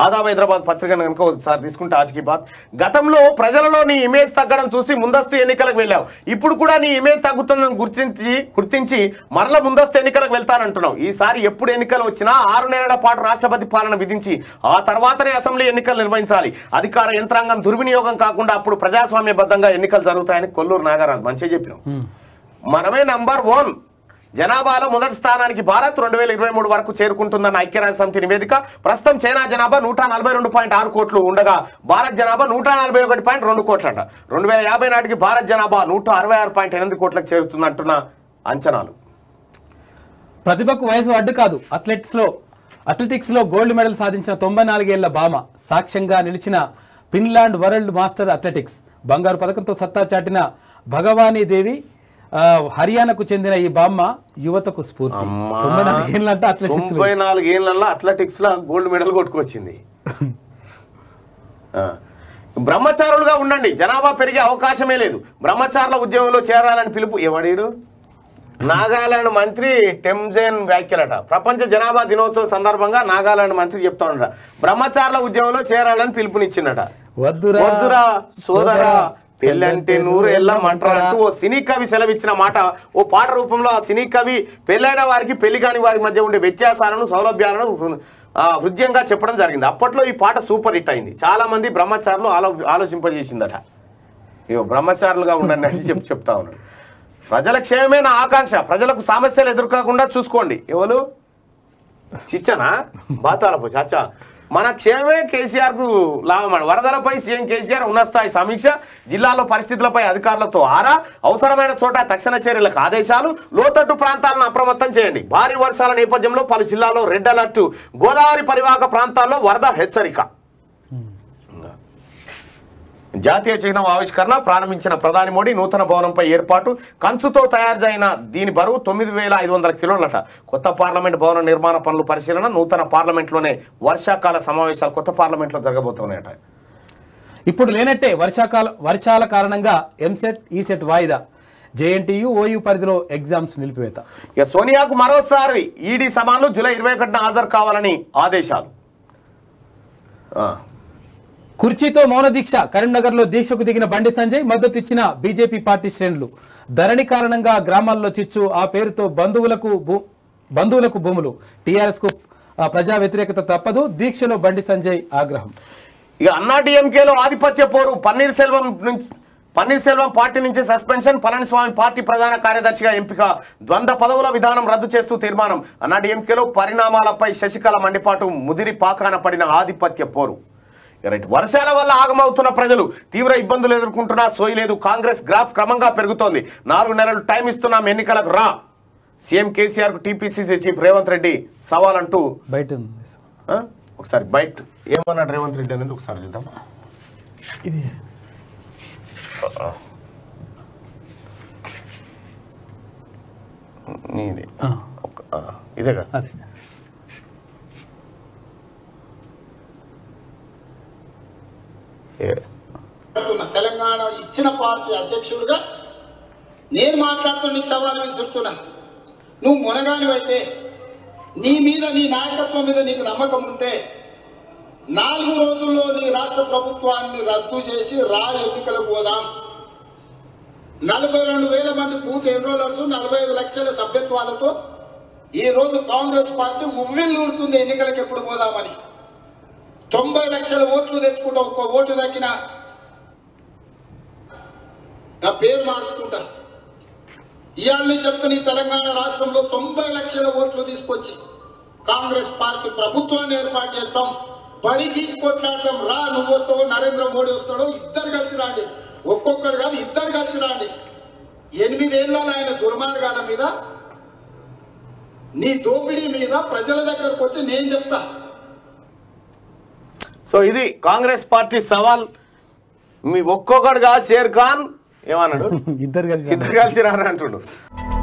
ఆదాబ్ హైదరాబాద్ పత్రికను కనుక ఒకసారి తీసుకుంటే ఆజ్కి బాత్ గతంలో ప్రజలలో నీ ఇమేజ్ తగ్గడం చూసి ముందస్తు ఎన్నికలకు వెళ్ళావు ఇప్పుడు కూడా నీ ఇమేజ్ తగ్గుతుందని గుర్తించి గుర్తించి మరల ముందస్తు ఎన్నికలకు వెళ్తానంటున్నావు ఈసారి ఎప్పుడు ఎన్నికలు వచ్చినా ఆరు నెలల పాటు రాష్ట్రపతి పాలన విధించి ఆ తర్వాతనే అసెంబ్లీ ఎన్నికలు నిర్వహించాలి అధికార యంత్రాంగం దుర్వినియోగం కాకుండా అప్పుడు ప్రజాస్వామ్యబద్ధంగా ఎన్నికలు జరుగుతాయని కొల్లూరు నాగరాజు మంచిగా చెప్పినావు మనమే నంబర్ వన్ జనాభాలో మొదటి స్థానానికి భారత్ రెండు వేల ఇరవై మూడు వరకు చేరుకుంటుందన్న ఐక్యరాజ్య సమితి నివేదిక ప్రస్తుతం చైనా జనాభా నూట నలభై రెండు పాయింట్ ఆరు కోట్లు ఉండగా భారత్ జనాభా నూట నలభై ఒకటి పాయింట్ రెండు కోట్లంట రెండు వేల యాభై నాటికి భారత్ జనాభా నూట అరవై ఆరు పాయింట్ ఎనిమిది కోట్లకు చేరుతుందంటున్న అంచనాలు ప్రతిభకు వయసు అడ్డు కాదు అథ్లెటిక్స్ లో అథ్లెటిక్స్ లో గోల్డ్ మెడల్ సాధించిన తొంభై నాలుగేళ్ల భామ సాక్ష్యంగా నిలిచిన ఫిన్లాండ్ వరల్డ్ మాస్టర్ అథ్లెటిక్స్ బంగారు పథకంతో సత్తా చాటిన భగవానీ దేవి ఆ, హర్యానాకు చెందిన ఈ బామ్మ యువతకు స్ఫూర్తి అమ్మా. తొంభై నాలుగేళ్ళ అంటే అథ్లెటిక్స్ తొంభై నాలుగు ఏళ్ళల్లో అథ్లెటిక్స్ లో గోల్డ్ మెడల్ కొట్టుకొచ్చింది ఆ. బ్రహ్మచారులుగా ఉండండి జనాభా పెరిగే అవకాశమే లేదు బ్రహ్మచారుల ఉద్యమంలో చేరాలని పిలుపు ఎవడీడు నాగాలాండ్ మంత్రి టెమ్జెన్ వ్యాఖ్యలట ప్రపంచ జనాభా దినోత్సవం సందర్భంగా నాగాలాండ్ మంత్రి చెప్తా ఉండట బ్రహ్మచారుల ఉద్యమంలో చేరాలని పిలుపునిచ్చిండట వద్దురా వద్దురా సోదరా పెళ్ళంటే నూరు ఎల్లమంటారు అంటూ ఓ సినీ కవి సెలవిచ్చిన మాట ఓ పాట రూపంలో ఆ సినీ కవి పెళ్ళైన వారికి పెళ్లి కాని వారి మధ్య ఉండే వ్యత్యాసాలను సౌలభ్యాలను ఆ, హృదయంగా చెప్పడం జరిగింది అప్పట్లో ఈ పాట సూపర్ హిట్ అయింది చాలా మంది బ్రహ్మచారులు ఆలో ఆలోచింపజేసిందట ఇగో బ్రహ్మచారులుగా ఉండండి అని చెప్పి చెప్తా ఉన్నాడు ప్రజల క్షేమమే నా ఆకాంక్ష ప్రజలకు సమస్యలు ఎదుర్కోకుండా చూసుకోండి ఎవరు చిచ్చనా బాతాలపో చాచా మన క్షేమే కేసీఆర్ కు లాభమని వరదలపై సీఎం కేసీఆర్ ఉన్నత స్థాయి సమీక్ష జిల్లాలో పరిస్థితులపై అధికారులతో ఆరా అవసరమైన చోట తక్షణ చర్యలకు ఆదేశాలు లోతట్టు ప్రాంతాలను అప్రమత్తం చేయండి భారీ వర్షాల నేపథ్యంలో పలు జిల్లాల్లో రెడ్ అలర్ట్ గోదావరి పరివాహక ప్రాంతాల్లో వరద హెచ్చరిక జాతీయ చిహ్నం ఆవిష్కరణ ప్రారంభించిన ప్రధాని మోడీ నూతన భవనంపై ఏర్పాటు కంచుతో తయారైన దీని బరువు తొమ్మిది వేల ఐదు వందల కిలోలట కొత్త పార్లమెంట్ భవన నిర్మాణ పనులు పరిశీలన నూతన పార్లమెంట్లోనే వర్షాకాల సమావేశాలు కొత్త పార్లమెంట్లో జరగబోతున్నాయట ఇప్పుడు లేనట్టే వర్షాకాల వర్షాల కారణంగా ఎంసెట్ ఈసెట్ వాయిదా జేఎన్టీయు ఓయూ పరిధిలో ఎగ్జామ్స్ నిలిపివేత ఇక సోనియాకు మరోసారి ఈడీ సమాన్లు జూలై ఇరవై ఒకటిన హాజరు కావాలని ఆదేశాలు ఆ. కుర్చీతో మౌన దీక్ష కరీంనగర్లో దీక్షకు దిగిన బండి సంజయ్ మద్దతు ఇచ్చిన బీజేపీ పార్టీ శ్రేణులు ధరణి కారణంగా గ్రామాల్లో చిచ్చు ఆ పేరుతో బంధువులకు భూ- బంధువులకు భూములు టీఆర్ఎస్ కు ఆ, ప్రజా వ్యతిరేకత తప్పదు దీక్షలో బండి సంజయ్ ఆగ్రహం ఇక అన్నా డిఎంకేలో ఆధిపత్య పోరు పన్నీర్ సెల్వం నుంచి పన్నీర్ సెల్వం పార్టీ నుంచి సస్పెన్షన్ పళనిస్వామి పార్టీ ప్రధాన కార్యదర్శిగా ఎంపిక ద్వంద్వ పదవుల విధానం రద్దు చేస్తూ తీర్మానం అన్నా డిఎంకేలో పరిణామాలపై శశికళ మండిపాటు ముదిరి పాకాన పడిన ఆధిపత్య పోరు ఇక రైట్ వర్షాల వల్ల ఆగమవుతున్న ప్రజలు తీవ్ర ఇబ్బందులు ఎదుర్కొంటున్నా సోయి లేదు కాంగ్రెస్ గ్రాఫ్ క్రమంగా పెరుగుతోంది నాలుగు నెలలు టైం ఇస్తున్నాం ఎన్నికలకు రా సీఎం కేసీఆర్ కు టీపీసీసీ చీఫ్ రేవంత్ రెడ్డి సవాల్ అంటూ బయట ఉంది. ఆ? ఒకసారి బయట ఏమన్నాడు రేవంత్ రెడ్డి అనేది ఒకసారి చూద్దాం ఇది నీది ఆ, ఒక ఆ, ఇదేగా అదే ఏ. మాట్లాడుతున్నా. తెలంగాణ ఇచ్చిన పార్టీ అధ్యక్షుడిగా నేను మాట్లాడుతూ నీకు సవాల్ విసురుతున్నా నువ్వు మునగానివైతే నీ మీద నీ నాయకత్వం మీద నీకు నమ్మకం ఉంటే నాలుగు రోజుల్లో నీ రాష్ట్ర ప్రభుత్వాన్ని రద్దు చేసి రా ఎన్నికలకు పోదాం నలభై రెండు వేల మంది బూత్ ఎన్రోలర్స్ నలభై ఐదు లక్షల సభ్యత్వాలతో ఈ రోజు కాంగ్రెస్ పార్టీ ఉవ్విల్లూరుతుంది ఎన్నికలకు ఎప్పుడు పోదామని తొంభై లక్షల ఓట్లు తెచ్చుకుంటా ఒక్క ఓటు దక్కిన నా పేరు మార్చుకుంటా ఇవాళ చెప్తున్న ఈ తెలంగాణ రాష్ట్రంలో తొంభై లక్షల ఓట్లు తీసుకొచ్చి కాంగ్రెస్ పార్టీ ప్రభుత్వాన్ని ఏర్పాటు చేస్తాం బడి గీసి కొట్లాడతాం రా నువ్వు వస్తావు నరేంద్ర మోడీ వస్తాడో ఇద్దరు కలిసి రాండి ఒక్కొక్కరు కాదు ఇద్దరు కలిసి రాండి ఎనిమిదేళ్ల ఆయన దుర్మార్గాల మీద నీ దోపిడీ మీద ప్రజల దగ్గరకు వచ్చి నేను చెప్తా సో ఇది కాంగ్రెస్ పార్టీ సవాల్ మీ ఒక్కొక్కడుగా షేర్ ఖాన్ ఏమన్నాడు ఇద్దరు కలిసి ఇద్దరు కలిసి రాని అంటుండు